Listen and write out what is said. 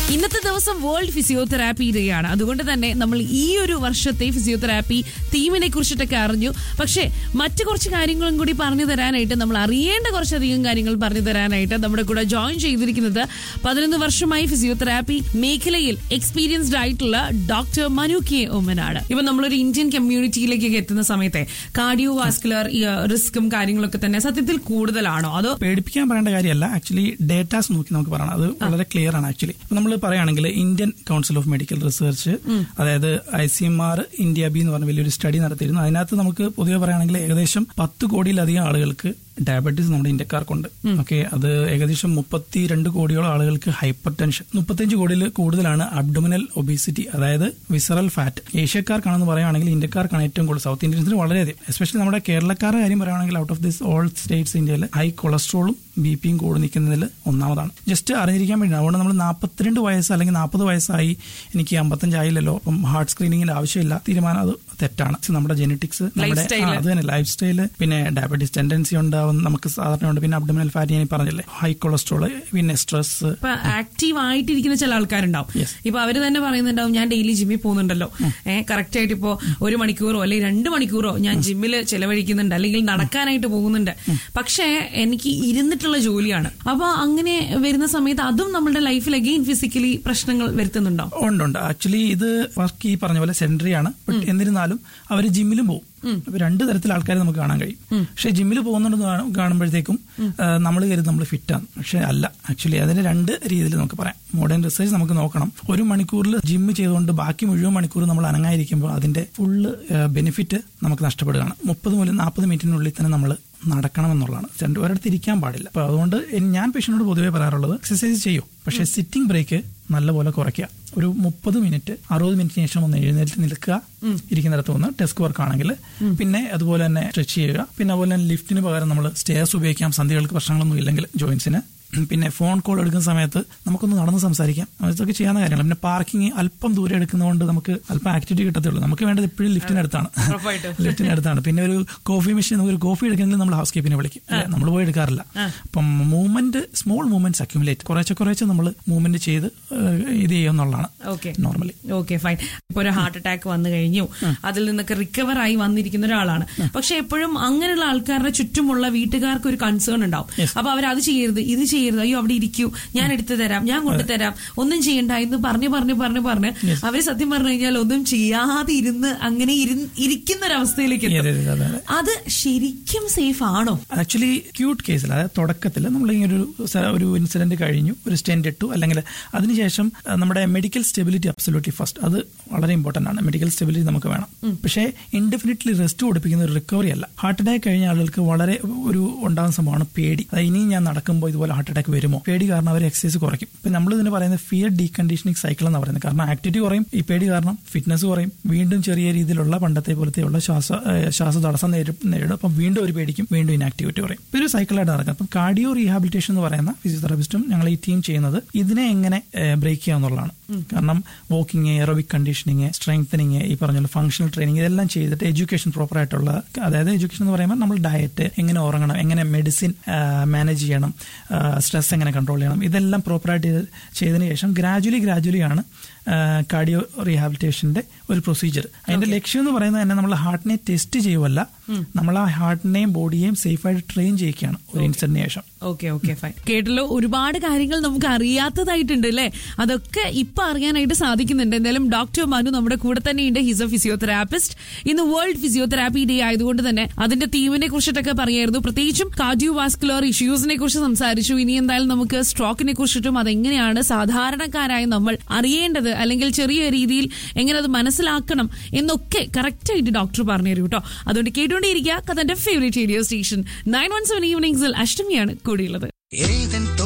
ഇന്നത്തെ ദിവസം world physiotherapy day ആണ് അതുകൊണ്ട് തന്നെ നമ്മൾ ഈ ഒരു വർഷത്തെ ഫിസിയോതെറാപ്പി തീമിനെ കുറിച്ചിട്ടൊക്കെ അറിഞ്ഞു പക്ഷേ മറ്റു കുറച്ച് കാര്യങ്ങളും കൂടി പറഞ്ഞു തരാനായിട്ട് നമ്മൾ അറിയേണ്ട കുറച്ചധികം കാര്യങ്ങൾ പറഞ്ഞു തരാനായിട്ട് നമ്മുടെ കൂടെ ജോയിൻ ചെയ്തിരിക്കുന്നത് പതിനൊന്ന് വർഷമായി ഫിസിയോതെറാപ്പി മേഖലയിൽ എക്സ്പീരിയൻസ്ഡ് ആയിട്ടുള്ള ഡോക്ടർ മനു കെ ഒമനാണ് ഇപ്പൊ നമ്മളൊരു ഇന്ത്യൻ കമ്മ്യൂണിറ്റിയിലേക്കൊക്കെ എത്തുന്ന സമയത്തെ കാർഡിയോ വാസ്കുലർ റിസ്ക്കും കാര്യങ്ങളൊക്കെ തന്നെ സത്യത്തിൽ കൂടുതലാണോ അതോ പേടിപ്പിക്കാൻ പറയേണ്ട കാര്യമല്ല ആക്ച്വലി ഡേറ്റാസ് നോക്കി നമുക്ക് പറയണം അത് വളരെ ക്ലിയർ ആണ് ആക്ച്വലി നമ്മൾ പറയുകയാണെങ്കിൽ Indian council of medical research അതായത് I C M R India B എന്ന് പറഞ്ഞ വലിയൊരു സ്റ്റഡി നടത്തിയിരുന്നു അതിനകത്ത് നമുക്ക് പൊതുവെ പറയുകയാണെങ്കിൽ ഏകദേശം പത്ത് കോടിയിലധികം ആളുകൾക്ക് ഡയബറ്റീസ് നമ്മുടെ ഇന്ത്യക്കാർക്കുണ്ട് ഓക്കെ അത് ഏകദേശം മുപ്പത്തി രണ്ട് കോടിയോളം ആളുകൾക്ക് ഹൈപ്പർ ടെൻഷൻ മുപ്പത്തഞ്ച് കോടിയിൽ കൂടുതലാണ് അബ്ഡോമിനൽ ഒബീസിറ്റി അതായത് വിസറൽ ഫാറ്റ് ഏഷ്യക്കാർക്കാണെന്ന് പറയുകയാണെങ്കിൽ ഇന്ത്യക്കാർക്കാണ് ഏറ്റവും കൂടുതൽ സൗത്ത് ഇന്ത്യൻസിന് വളരെയധികം എസ്പെഷ്യലി നമ്മുടെ കേരളക്കാരുടെ കാര്യം പറയുകയാണെങ്കിൽ out of this all states ഇന്ത്യയിൽ ഹൈ കൊളസ്ട്രോളും ബി പിയും കൂടി നിൽക്കുന്നതിൽ ഒന്നാമതാണ് ജസ്റ്റ് അറിഞ്ഞിരിക്കാൻ വേണ്ടി അതുകൊണ്ട് നമ്മൾ നാൽപ്പത്തിരണ്ട് വയസ്സ് അല്ലെങ്കിൽ നാൽപ്പത് വയസ്സായി എനിക്ക് അമ്പത്തഞ്ചായില്ലല്ലോ അപ്പം ഹാർട്ട് സ്ക്രീനിങ്ങിന്റെ ആവശ്യമില്ല തീരുമാനം അത് തെറ്റാണ് നമ്മുടെ ജെനറ്റിക്സ് നമ്മുടെ Lifestyle. ആ, അത് തന്നെ ലൈഫ് സ്റ്റൈല് പിന്നെ ഡയബറ്റീസ് ടെൻഡൻസി ഉണ്ടാവും നമുക്ക് സാധാരണ ഉണ്ട് പിന്നെ അബ്ഡമിനൽ ഫാറ്റ് ഞാൻ ഈ പറഞ്ഞില്ലേ ഹൈ കൊളസ്ട്രോള് പിന്നെ സ്ട്രെസ് ഇപ്പൊ ആക്റ്റീവ് ആയിട്ടിരിക്കുന്ന ചില ആൾക്കാരുണ്ടാവും Yes. ഇപ്പൊ അവര് തന്നെ പറയുന്നുണ്ടാവും ഞാൻ ഡെയിലി ജിമ്മിൽ പോകുന്നുണ്ടല്ലോ ഏഹ് കറക്റ്റ് ആയിട്ട് ഇപ്പോ ഒരു മണിക്കൂറോ അല്ലെങ്കിൽ രണ്ട് മണിക്കൂറോ ഞാൻ ജിമ്മിൽ ചെലവഴിക്കുന്നുണ്ട് അല്ലെങ്കിൽ നടക്കാനായിട്ട് പോകുന്നുണ്ട് പക്ഷേ എനിക്ക് ഇരുന്നിട്ടുള്ള ജോലിയാണ് അപ്പൊ അങ്ങനെ വരുന്ന സമയത്ത് അതും നമ്മുടെ ലൈഫിൽ അഗെയിൻ ഫിസിക്കലി പ്രശ്നങ്ങൾ വരുത്തുന്നുണ്ടോ ഉണ്ട് ഉണ്ട് ആക്ച്വലി ഇത് വർക്ക് ഈ പറഞ്ഞ പോലെ സെൻട്രി ആണ് ബട്ട് എന്നിരുന്നാലും അവർ ജിമ്മിലും പോകും അപ്പൊ രണ്ട് തരത്തിൽ ആൾക്കാരെ നമുക്ക് കാണാൻ കഴിയും പക്ഷെ ജിമ്മിൽ പോകുന്നുണ്ടെന്ന് കാണു- കാണുമ്പോഴത്തേക്കും നമ്മൾ കരുതും നമ്മൾ ഫിറ്റാണ് പക്ഷെ അല്ല ആക്ച്വലി അതിന് രണ്ട് രീതിയിൽ നമുക്ക് പറയാം മോഡേൺ റിസർച്ച് നമുക്ക് നോക്കണം ഒരു മണിക്കൂറിൽ ജിമ്മ് ചെയ്തുകൊണ്ട് ബാക്കി മുഴുവൻ മണിക്കൂർ നമ്മൾ അനങ്ങായിരിക്കുമ്പോൾ അതിന്റെ ഫുള്ള് ബെനിഫിറ്റ് നമുക്ക് നഷ്ടപ്പെടുകയാണ് മുപ്പത് മുതൽ നാൽപ്പത് മിനിറ്റിനുള്ളിൽ തന്നെ നമ്മൾ നടക്കണം എന്നുള്ളതാണ് രണ്ട് ഒരിടത്ത് ഇരിക്കാൻ പാടില്ല അപ്പൊ അതുകൊണ്ട് എൻ- ഞാൻ പേഷ്യനോട് പൊതുവേ പറയാറുള്ളത് എക്സസൈസ് ചെയ്യൂ പക്ഷെ സിറ്റിംഗ് ബ്രേക്ക് നല്ലപോലെ കുറയ്ക്കുക ഒരു മുപ്പത് മിനിറ്റ് അറുപത് മിനിറ്റിന് ശേഷം ഒന്ന് എഴുന്നേറ്റ് നിൽക്കുക ഇരിക്കുന്നിടത്ത് ഒന്ന് ഡെസ്ക് വർക്ക് ആണെങ്കിൽ പിന്നെ അതുപോലെ തന്നെ സ്ട്രെച്ച് ചെയ്യുക പിന്നെ അതുപോലെ തന്നെ ലിഫ്റ്റിന് പകരം നമ്മൾ സ്റ്റേഴ്സ് ഉപയോഗിക്കാം സന്ധികൾക്ക് പ്രശ്നങ്ങളൊന്നും ഇല്ലെങ്കിൽ ജോയിൻസിന് പിന്നെ ഫോൺ കോൾ എടുക്കുന്ന സമയത്ത് നമുക്കൊന്ന് നടന്ന് സംസാരിക്കാം അതൊക്കെ ചെയ്യാവുന്ന കാര്യങ്ങൾ പിന്നെ പാർക്കിംഗ് അല്പം ദൂരെ എടുക്കുന്നതുകൊണ്ട് നമുക്ക് അല്പം ആക്ടിവിറ്റി കിട്ടത്തേ ഉള്ളൂ നമുക്ക് വേണ്ടത് എപ്പോഴും ലിഫ്റ്റിനടുത്താണ് ഉറപ്പായിട്ടും. ലിഫ്റ്റിനടുത്താണ് പിന്നെ ഒരു കോഫി മെഷീൻ നമുക്ക് ഒരു കോഫി എടുക്കണമെങ്കിൽ നമ്മൾ ഹൗസ് കീപ്പിനെ വിളിക്കും നമ്മൾ പോയി എടുക്കാറില്ല അപ്പം മൂവ്മെന്റ് സ്മോൾ മൂവ്മെന്റ്സ് അക്യുമുലേറ്റ് കുറേശ്ശെ കുറേശ്ശെ നമ്മൾ മൂവ്മെന്റ് ചെയ്ത് ഏഹ്, ഇത് ചെയ്യുമെന്നുള്ളതാണ് ഓക്കെ നോർമലി ഓക്കെ ഫൈൻ ഇപ്പൊ ഒരു ഹാർട്ട് അറ്റാക്ക് വന്നു കഴിഞ്ഞു അതിൽ നിന്നൊക്കെ റിക്കവർ ആയി വന്നിരിക്കുന്ന ഒരാളാണ് പക്ഷെ എപ്പോഴും അങ്ങനെയുള്ള ആൾക്കാരുടെ ചുറ്റുമുള്ള വീട്ടുകാർക്ക് ഒരു കൺസേൺ ഉണ്ടാവും Yes. അപ്പൊ അവർ അത് ചെയ്യരുത് ഇത് ചെയ്യരുത് അയ്യോ അവിടെ ഇരിക്കൂ ഞാൻ എടുത്തു തരാം ഞാൻ കൊണ്ടുതരാം ഒന്നും ചെയ്യണ്ട എന്ന് പറഞ്ഞു പറഞ്ഞു പറഞ്ഞു പറഞ്ഞ് അവര് സത്യം പറഞ്ഞു കഴിഞ്ഞാൽ ഒന്നും ചെയ്യാതെ ഇരുന്ന് അങ്ങനെ ഇരുന്ന് ഇരിക്കുന്ന ഒരവസ്ഥയിലേക്ക് അതെ, എത്തും അതെ, അതെ, അതെ. അത് ശരിക്കും സേഫ് ആണോ ആക്ച്വലി ക്യൂട്ട് കേസിൽ അതായത് തുടക്കത്തിൽ നമ്മൾ ഇങ്ങനെ ഒരു സ- ഒരു ഇൻസിഡന്റ് കഴിഞ്ഞു ഒരു സ്റ്റെൻഡ് ഇട്ടു അല്ലെങ്കിൽ അതിനുശേഷം ആ, നമ്മുടെ മെഡിക്കൽ സ്റ്റെബിലിറ്റി അബ്സൊല്യൂട്ട്ലി ഫസ്റ്റ് അത് വളരെ ഇമ്പോർട്ടന്റ് ആണ് മെഡിക്കൽ സ്റ്റെബിലിറ്റി നമുക്ക് വേണം പക്ഷേ ഇൻഡെഫിനിറ്റ്ലി റെസ്റ്റ് കൊടുപ്പിക്കുന്ന ഒരു റിക്കവറി അല്ല ഹാർട്ട് അറ്റാക്ക് കഴിഞ്ഞ ആളുകൾക്ക് വളരെ ഒരു ഉണ്ടാകുന്ന സംഭവമാണ് പേടി അതായത് ഇനിയും ഞാൻ നടക്കുമ്പോൾ ഇതുപോലെ ഹാർട്ട് അറ്റാക്ക് വരുമോ പേടി കാരണം അവർ എക്സസൈസ് കുറയ്ക്കും ഇപ്പം നമ്മൾ ഇതിന് പറയുന്നത് ഫിയർ ഡീകണ്ടീഷനിങ് സൈക്കിൾ എന്ന് പറയുന്നത് കാരണം ആക്ടിവിറ്റി കുറയും ഈ പേടി കാരണം ഫിറ്റ്നസ് കുറയും വീണ്ടും ചെറിയ രീതിയിലുള്ള പണ്ടത്തെ പോലത്തെയുള്ള ശ്വാസ ഏഹ് ശ്വാസ തടസ്സം നേരിടും നേരിടും അപ്പം വീണ്ടും ഒരു പേടിക്കും വീണ്ടും ഇനാക്ടിവിറ്റി കുറയും ഇപ്പൊ ഒരു സൈക്കിളായിട്ട് നടക്കുന്നത് അപ്പം കാർഡിയോ റീഹാബിലിറ്റേഷൻ എന്ന് പറയുന്ന ഫിസിയോതെറാപ്പിസ്റ്റും ഞങ്ങൾ ഈ ടീം ചെയ്യുന്നത് ഇതിനെ എങ്ങനെ ബ്രേക്ക് ചെയ്യുക എന്നുള്ളതാണ് കാരണം വാക്കിംഗ് എറോബിക് കണ്ടീഷനിങ് സ്ട്രെങ്തനിങ് ഈ പറഞ്ഞ ഫംഗ്ഷണൽ ട്രെയിനിങ് ഇതെല്ലാം ചെയ്തിട്ട് എഡ്യൂക്കേഷൻ പ്രോപ്പർ ആയിട്ടുള്ള അതായത് എഡ്യൂക്കേഷൻ എന്ന് പറയുമ്പോൾ നമ്മൾ ഡയറ്റ് എങ്ങനെ ഉറങ്ങണം എങ്ങനെ മെഡിസിൻ മാനേജ് ചെയ്യണം സ്ട്രെസ് എങ്ങനെ കൺട്രോൾ ചെയ്യണം ഇതെല്ലാം പ്രോപ്പറായിട്ട് ചെയ്തതിന് ശേഷം ഗ്രാജുവലി ഗ്രാജുവലി ആണ് കാർഡിയോ റീഹാബിലിറ്റേഷന്റെ ഒരു പ്രൊസീജിയർ അതിന്റെ ലക്ഷ്യം എന്ന് പറയുന്നത് തന്നെ നമ്മൾ ഹാർട്ടിനെ ടെസ്റ്റ് ചെയ്യുമല്ല നമ്മൾ ആ ഹാർട്ടിനെയും ബോഡിയെയും സേഫായിട്ട് ട്രെയിൻ ചെയ്യിക്കുകയാണ് ഒരു ഇൻസിഡന്റിന് ശേഷം ഓക്കെ ഓക്കെ ഫൈൻ കേട്ടല്ലോ ഒരുപാട് കാര്യങ്ങൾ നമുക്ക് അറിയാത്തതായിട്ടുണ്ട് അല്ലേ അതൊക്കെ ഇപ്പൊ അറിയാനായിട്ട് സാധിക്കുന്നുണ്ട് എന്തായാലും ഡോക്ടർ മനു നമ്മുടെ കൂടെ തന്നെയുണ്ട് ഹിസ് എ ഫിസിയോതെറാപ്പിസ്റ്റ് ഇന്ന് വേൾഡ് ഫിസിയോതെറാപ്പി ഡേ ആയതുകൊണ്ട് തന്നെ അതിന്റെ തീമിനെ കുറിച്ചിട്ടൊക്കെ പറയായിരുന്നു പ്രത്യേകിച്ചും കാർഡിയോ വാസ്കുലർ ഇഷ്യൂസിനെ കുറിച്ച് സംസാരിച്ചു ഇനി എന്തായാലും നമുക്ക് സ്ട്രോക്കിനെ കുറിച്ചിട്ടും അതെങ്ങനെയാണ് സാധാരണക്കാരായ നമ്മൾ അറിയേണ്ടത് അല്ലെങ്കിൽ ചെറിയ രീതിയിൽ എങ്ങനെ അത് മനസ്സിലാക്കണം എന്നൊക്കെ കറക്റ്റ് ആയിട്ട് ഡോക്ടർ പറഞ്ഞു തരും കേട്ടോ അതുകൊണ്ട് കേട്ടുകൊണ്ടേയിരിക്കുക കഥന്റെ favourite radio station nine one seven ഈവനിങ്സിൽ അഷ്ടമിയാണ് കൂടിയുള്ളത് ഏതൻ